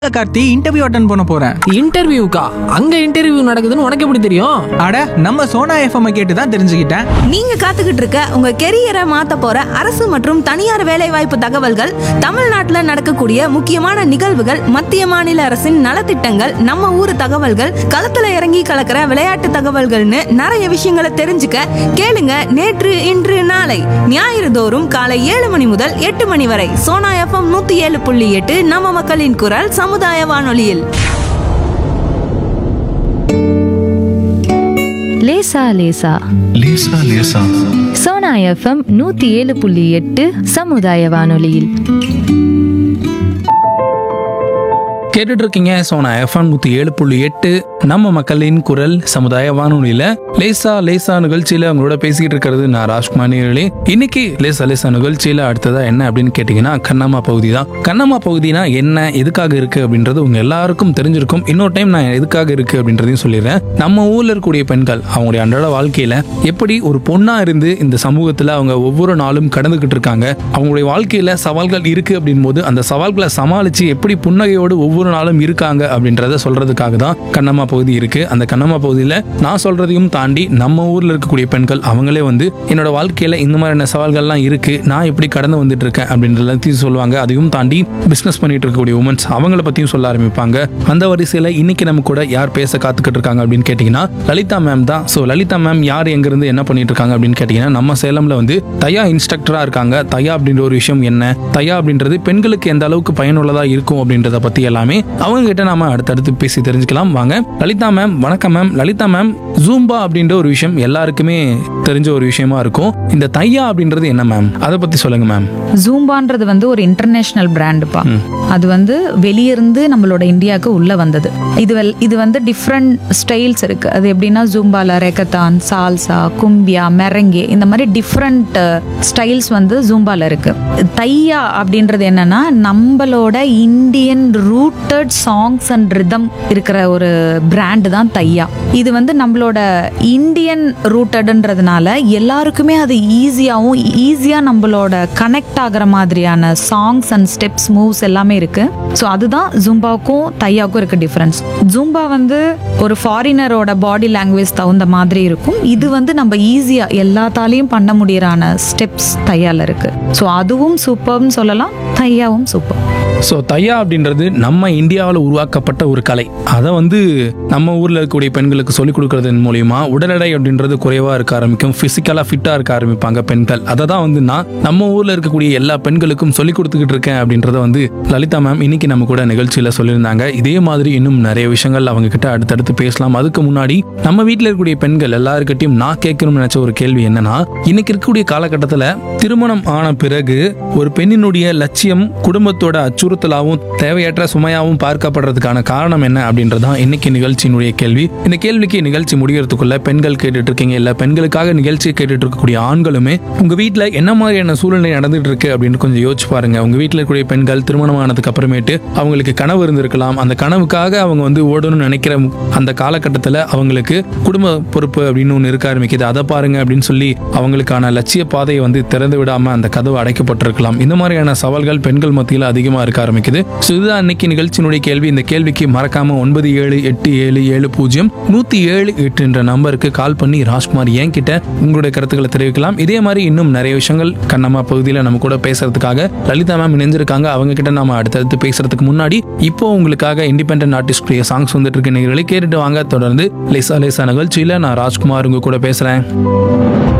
Karthi interview attend பண்ண போறேன் இன்டர்வியூக்கா அங்க இன்டர்வியூ நடக்குதுன்னு உனக்கு எப்படி தெரியும் அட நம்ம சோனா எஃப்எம் கேட்டு தான் தெரிஞ்சுக்கிட்டேன் நீங்க காத்துக்கிட்டு இருக்க உங்க கெரியரை மாத்த போற அரசு மற்றும் தனியார் வேலைவாய்ப்பு தகவல்கள் தமிழ்நாட்டுல நடக்கக்கூடிய முக்கியமான நிகழ்வுகள் மத்திய மாநில அரசின் நலத்திட்டங்கள் நம்ம ஊர் தகவல்கள் களத்துல இறங்கி கலக்கிற விளையாட்டு தகவல்கள்னு நிறைய விஷயங்களை தெரிஞ்சுக்க கேளுங்க நேற்று இன்று நாளை ஞாயிறு தோறும் காலை ஏழு மணி முதல் எட்டு மணி வரை சோனா எஃப்எம் நூத்தி ஏழு புள்ளி எட்டு நம்ம மக்களின் குரல் சமுதாய வானொலியில் லேசா லேசா லேசா லேசா சோனா எஃப்எம் நூத்தி ஏழு புள்ளி எட்டு சமுதாய வானொலியில் கேட்டுட்டு இருக்கீங்க சோனா எஃப்எம் நூத்தி ஏழு புள்ளி எட்டு நம்ம மக்களின் குரல் சமுதாய வானொலியில லேசா லேசா நிகழ்ச்சியில உங்களோட பேசிக்கிட்டு இருக்கிறது நான் ராஜ்குமார் நேர்களே இன்னைக்கு லேசா லேசா நிகழ்ச்சியில அடுத்ததா என்ன அப்படின்னு கேட்டீங்கன்னா கண்ணம்மா பகுதி தான் கண்ணம்மா பகுதினா என்ன எதுக்காக இருக்கு அப்படின்றது உங்க எல்லாருக்கும் தெரிஞ்சிருக்கும் இன்னொரு டைம் நான் எதுக்காக இருக்கு அப்படின்றதையும் சொல்லிடுறேன் நம்ம ஊர்ல இருக்கக்கூடிய பெண்கள் அவங்களுடைய அன்றாட வாழ்க்கையில எப்படி ஒரு பொண்ணா இருந்து இந்த சமூகத்துல அவங்க ஒவ்வொரு நாளும் கடந்துகிட்டு இருக்காங்க அவங்களுடைய வாழ்க்கையில சவால்கள் இருக்கு அப்படின் போது அந்த சவால்களை சமாளிச்சு எப்படி புன்னகையோடு ஒவ்வொரு நாளும் இருக்காங்க அப்படின்றத சொல்றதுக்காக தான் கண்ணம்மா பகுதி இருக்கு அந்த கண்ணம்மா பகுதியில நான் சொல்றதையும் தாண்டி நம்ம ஊர்ல இருக்கக்கூடிய பெண்கள் அவங்களே வந்து என்னோட வாழ்க்கையில இந்த மாதிரியான சவால்கள்லாம் இருக்கு நான் எப்படி கடந்து வந்துட்டு இருக்கேன் அப்படின்றதையும் சொல்லுவாங்க அதையும் தாண்டி பிசினஸ் பண்ணிட்டு இருக்கக்கூடிய உமன்ஸ் அவங்கள பத்தியும் சொல்ல ஆரம்பிப்பாங்க அந்த வரிசையில இன்னைக்கு நம்ம கூட யார் பேச காத்துக்கிட்டு இருக்காங்க அப்படின்னு கேட்டீங்கன்னா லலிதா மேம் தான் ஸோ லலிதா மேம் யார் எங்கிருந்து என்ன பண்ணிட்டு இருக்காங்க அப்படின்னு கேட்டீங்கன்னா நம்ம சேலம்ல வந்து தையா இன்ஸ்ட்ரக்டரா இருக்காங்க தையா அப்படின்ற ஒரு விஷயம் என்ன தையா அப்படின்றது பெண்களுக்கு எந்த அளவுக்கு பயனுள்ளதா இருக்கும் அப்படின்றத பத்தி எல்லாமே அவங்க கிட்ட நாம அடுத்தடுத்து பேசி தெரிஞ்சுக்கலாம் வாங்க லலிதா மேம் வணக்கம் மேம் லலிதா மேம் ஜூம்பா அப்படின்ற ஒரு விஷயம் எல்லாருக்குமே தெரிஞ்ச ஒரு விஷயமா இருக்கும் இந்த தையா அப்படின்றது என்ன மேம் அதை பத்தி சொல்லுங்க மேம் ஜூம்பான்றது வந்து ஒரு இன்டர்நேஷனல் பிராண்டுப்பா அது வந்து வெளியிருந்து நம்மளோட இந்தியாவுக்கு உள்ள வந்தது இது வெல்- இது வந்து டிஃப்ரெண்ட் ஸ்டைல்ஸ் இருக்கு அது எப்படின்னா ஜூம்பால ரெக்கத்தான் சால்சா கும்பியா மெரங்கே இந்த மாதிரி டிஃப்ரெண்ட் ஸ்டைல்ஸ் வந்து ஜூம்பால இருக்கு தையா அப்படின்றது என்னன்னா நம்மளோட Indian rooted songs and rhythm இருக்கிற ஒரு பிராண்டு தான் தையா இது வந்து நம்மளோட இந்தியன் ரூட்டடுன்றதுனால எல்லாருக்குமே அது ஈஸியாகவும் ஈஸியாக நம்மளோட கனெக்ட் ஆகிற மாதிரியான சாங்ஸ் அண்ட் ஸ்டெப்ஸ் மூவ்ஸ் எல்லாமே இருக்கு ஸோ அதுதான் ஜும்பாவுக்கும் தையாவுக்கும் இருக்க டிஃப்ரென்ஸ் ஜும்பா வந்து ஒரு ஃபாரினரோட பாடி லாங்குவேஜ் தகுந்த மாதிரி இருக்கும் இது வந்து நம்ம ஈஸியாக எல்லாத்தாலையும் பண்ண முடியறான ஸ்டெப்ஸ் தையால இருக்கு ஸோ அதுவும் சூப்பர்னு சொல்லலாம் தையாவும் சூப்பர் ஸோ தையா அப்படின்றது நம்ம இந்தியாவில் உருவாக்கப்பட்ட ஒரு கலை அதை வந்து நம்ம ஊரில் இருக்கக்கூடிய பெண்களுக்கு சொல்லிக் கொடுக்கறதன் மூலியமா உடல் எடை அப்படின்றது குறைவாக இருக்க ஆரம்பிக்கும் ஃபிசிக்கலாக ஃபிட்டாக இருக்க ஆரம்பிப்பாங்க பெண்கள் அதை தான் வந்து நான் நம்ம ஊரில் இருக்கக்கூடிய எல்லா பெண்களுக்கும் சொல்லிக் கொடுத்துக்கிட்டு இருக்கேன் அப்படின்றத வந்து லலிதா மேம் இன்னைக்கு நம்ம கூட நிகழ்ச்சியில் சொல்லியிருந்தாங்க இதே மாதிரி இன்னும் நிறைய விஷயங்கள் அவங்க கிட்ட அடுத்தடுத்து பேசலாம் அதுக்கு முன்னாடி நம்ம வீட்டில் இருக்கக்கூடிய பெண்கள் எல்லாருக்கிட்டையும் நான் கேட்கணும்னு நினைச்ச ஒரு கேள்வி என்னன்னா இன்னைக்கு இருக்கக்கூடிய காலகட்டத்தில் திருமணம் ஆன பிறகு ஒரு பெண்ணினுடைய லட்சியம் குடும்பத்தோட அச்சுறுத்தலாகவும் தேவையற்ற சுமையாகவும் பார்க்கப்படுறதுக்கான காரணம் என்ன அப்படின்றதான் இன்னைக்கு நிகழ்ச்சியினுடைய கேள்வி இந்த கேள்விக்கு நிகழ்ச்சி முடியறதுக்குள்ள பெண்கள் கேட்டுட்டு இருக்கீங்க இல்ல பெண்களுக்காக நிகழ்ச்சி கேட்டுட்டு இருக்கக்கூடிய ஆண்களுமே உங்க வீட்ல என்ன மாதிரியான சூழ்நிலை நடந்துட்டு இருக்கு அப்படின்னு கொஞ்சம் யோசிச்சு பாருங்க உங்க வீட்ல இருக்கக்கூடிய பெண்கள் திருமணம் ஆனதுக்கு அப்புறமேட்டு அவங்களுக்கு கனவு இருந்திருக்கலாம் அந்த கனவுக்காக அவங்க வந்து ஓடணும்னு நினைக்கிற அந்த காலகட்டத்தில் அவங்களுக்கு குடும்ப பொறுப்பு அப்படின்னு ஒன்று இருக்க ஆரம்பிக்குது அதை பாருங்க அப்படின்னு சொல்லி அவங்களுக்கான லட்சிய பாதையை வந்து திறந்து விடாம அந்த கதவு அடைக்கப்பட்டிருக்கலாம் இந்த மாதிரியான சவால்கள் பெண்கள் மத்தியில் அதிகமாக இருக்க ஆரம்பிக்குது ஸோ இதுதான் இன்னைக்கு நிகழ்ச்சியினுடைய கேள்வி இந்த கேள்விக்கு மறக்காம ஒன்பது ஏழு எட்டு ஏழு ஏழு பூஜ்ஜியம் நூத்தி ஏழு எட்டு என்ற நம்பருக்கு கால் பண்ணி ராஜ்குமார் ஏன் கிட்ட உங்களுடைய கருத்துக்களை தெரிவிக்கலாம் இதே மாதிரி இன்னும் நிறைய விஷயங்கள் கண்ணம்மா பகுதியில் நம்ம கூட பேசுறதுக்காக லலிதா மேம் இணைஞ்சிருக்காங்க அவங்க கிட்ட நாம அடுத்தடுத்து பேசுறதுக்கு முன்னாடி இப்போ உங்களுக்காக இண்டிபெண்டன்ட் ஆர்டிஸ்ட் சாங்ஸ் வந்துட்டு இருக்க நிகழ்ச்சிகளை கேட்டுட்டு வாங்க தொடர்ந்து லேசா லேசா நிகழ்ச்சியில நான் ராஜ்குமார் உங்க கூட பேசுறேன்